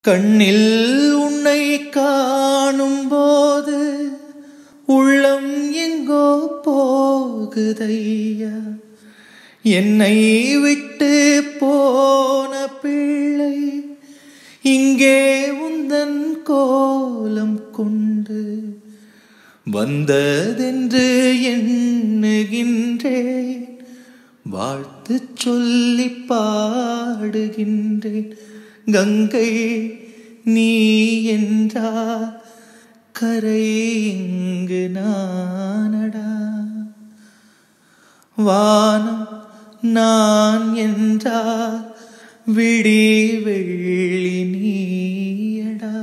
கண்ணில் உன்னை காணும்போது உள்ளம் எங்கோ போகுதையா என்னை விட்டு போன பிள்ளை இங்கே உந்தன் கோலம் கொண்டு வந்ததென்று எண்ணுகின்றேன் வாழ்த்து சொல்லி பாடுகின்றேன் கங்கை நீ என்றா கரை இங்கு நானடா வானம் நான் என்றால் விடி வெள்ளி நீயடா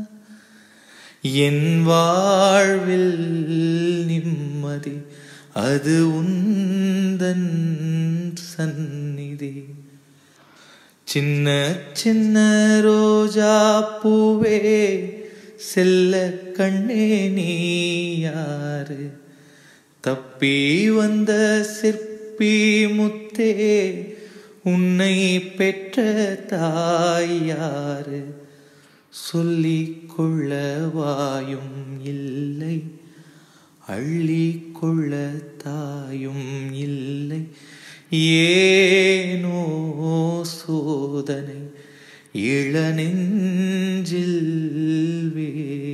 என் வாழ்வில் நிம்மதி அது உந்தன் சந்நிதி சின்ன சின்ன ரோஜா பூவே செல்ல கண்ணே நீ யாரு தப்பி வந்த சிற்பி முத்தே உன்னை பெற்ற தாயாரு சொல்லிக் கொள்ள வாயும் இல்லை அள்ளி கொள்ள தாயும் இல்லை ஏனோ சோதனை இளநெஞ்சில் வே